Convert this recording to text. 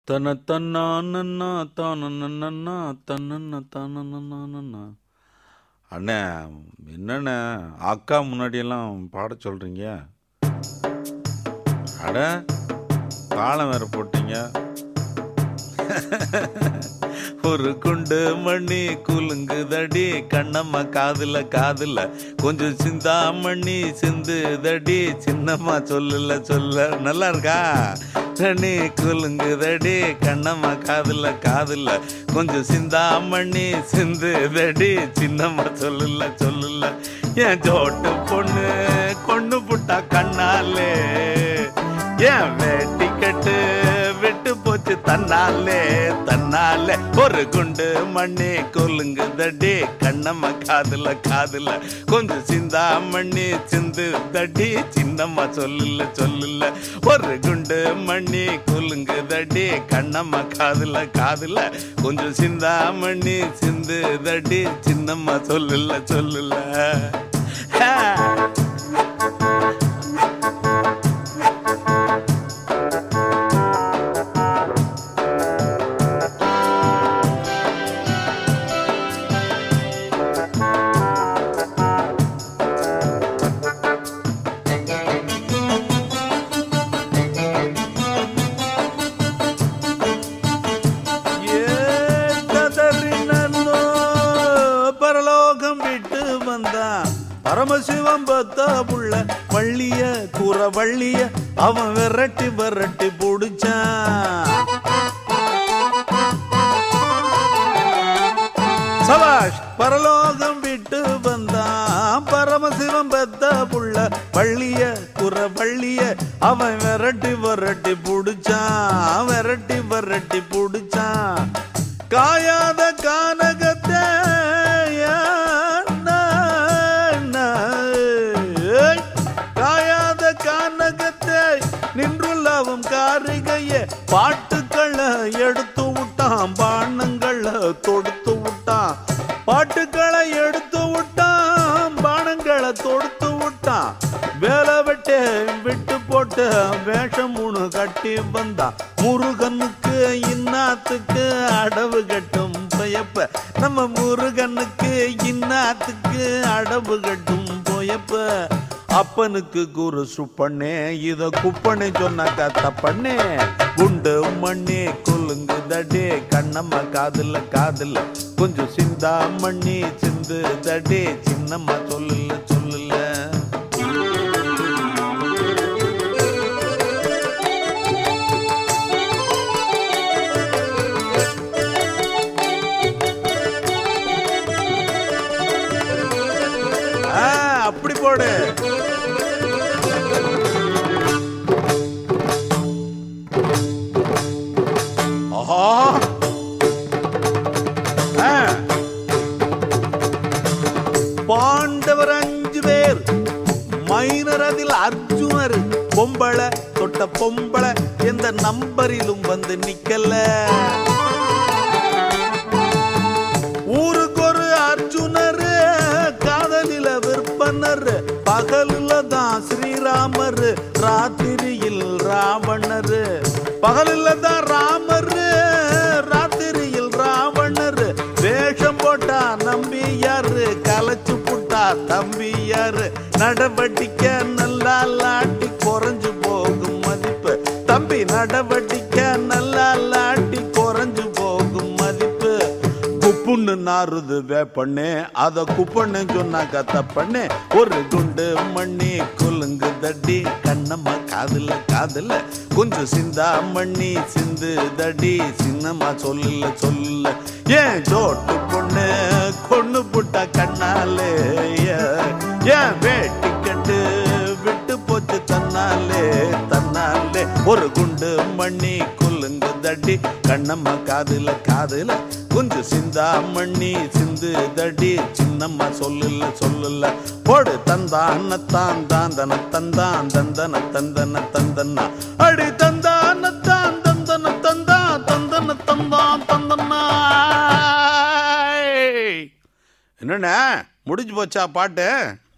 தன தன்னா தானன்னா தன்னன்னா தானன்னா அண்ணே என்னண்ணே அக்கா முன்னாடியெல்லாம் பாட சொல்றீங்க அட தாளம் வேற போட்டீங்க ஒரு குண்டு மணி குலுங்குதடி கண்ணம்மா காதுல காதுல கொஞ்சம் சிந்தாமணி சிந்துதடி சின்னம்மா சொல்லல சொல்ல நல்லா இருக்கா தண்ணி குலுங்குதடி கண்ணம்மா காதுல காதுல கொஞ்சம் சிந்தாமணி சிந்துதடி சின்னம்மா சொல்லல சொல்லல என் ஜோட்டு பொண்ணு கொண்டு புட்டா கண்ணாலே ஏன் வேட்டி கட்டு விட்டு போச்சு தன்னாலே தன்னாலே ஒரு குண்டு மண்ணி கொலுங்குதடி கண்ணம்மா காதுல காதுல கொஞ்சம் சிந்தா மண்ணி சிந்து தடி சின்னம்மா சொல்லல சொல்லல ஒரு குண்டு மண்ணி கொலுங்குதடி கண்ணம்மா காதுல காதுல கொஞ்சம் சிந்தா மண்ணி சிந்து தடி சின்னம்மா சொல்லல சொல்லல ஹே. ஏதறினோ பரலோகம் விட்டு வந்தான் பரமசிவம் பத்தா புள்ள வள்ளிய கூற வள்ளிய அவன் விரட்டி விரட்டி புடிச்சான் சபாஷ் பரலோகம் விட்டு வந்தான் பரமசிவம் பெத்த புள்ள வள்ளிய குற வள்ளிய அவன் விரட்டி விரட்டி புடிச்சான் விரட்டி விரட்டி புடிச்சான் காயாத கானகத்தை ஏன்னா, ஏய், காயாத கானகத்தை நின்றுள்ளவும் காரிகைய பாட்டுக்களை எடுத்து விட்டான் பானங்களை தொடுத்து விட்டான் பாட்டுக்களை எடுத்து விட்டான் பானங்களை தொடுத்து விட்டான் வேலை வெட்டு விட்டு போட்டு வேஷம் மூணு கட்டி வந்தான் முருகனுக்கு இன்னாத்துக்கு அடவு கட்டும் பயப்ப நம்ம முருகனுக்கு இன்னாத்துக்கு அடவு கட்டும் போயப்ப அப்பனுக்கு குரு சுப்பண்ணே இத குப்பனை சொன்னாக்கா தப்பண்ணே குண்டு மண்ணே குலுங்கு தடே கண்ணம்மா காதுல காதுல கொஞ்சம் சிந்தா மண்ணி சிந்து தடே சின்னம்மா சொல்லல சொல்லல ஆ, அப்படி போடு ஆஹா ஆ. பாண்டவர் அஞ்சு பேர் மைனர் அதில் அர்ஜுனர் பொம்பளை தொட்ட பொம்பளை எந்த நம்பரிலும் வந்து நிக்கல ஊருக்கு ஒரு அர்ஜுனர் காதலில விற்பனர் பகலில தான் ஸ்ரீராமர் ராத்திரியில் ராவணர் பகலில தான் ராமர் ராத்திரியில் ராவணர் வேஷம் போட்டா நம்பி யாரு கலைச்சு புட்டா தம்பி யாரு நடவடிக்கை நல்லா லாட்டி குறைஞ்சு போகும் மதிப்பு தம்பி நடவடிக்கை நல்லா லாட்டி குறைஞ்சு போகும் மதிப்பு குப்புன்னு நாறுது வேப்பண்ணே அத குப்பண்ணு சொன்னாக்க தப்பண்ணே ஒரு குண்டு மண்ணி குலுங்கு தடி கண்ணம்மா காதுல காதுல கொஞ்சம் சிந்தா மண்ணி சிந்து தடி சின்னம்மா சொல்லல சொல்லல ஏன் ஜோட்டு பொண்ணு கொண்டு புட்டா கண்ணாலே ஏன் வேட்டி கட்டு விட்டு போச்சு தன்னாலே தன்னாலே ஒரு குண்டு மண்ணி குலுங்கு தடி கண்ணம்மா காதுல காதுல கொஞ்சம் சிந்தா மண்ணி சிந்து தடி சின்னம்மா சொல்லல சொல்லல போடு தந்தானத்தான் தாந்தன தந்தான் தந்தன தந்தன தந்தன்னா அடி தந்தானத்தான் தந்தன தந்தா தந்தன தந்தான் தந்தன்னா என்னண்ணே முடிஞ்சு போச்சா பாட்டு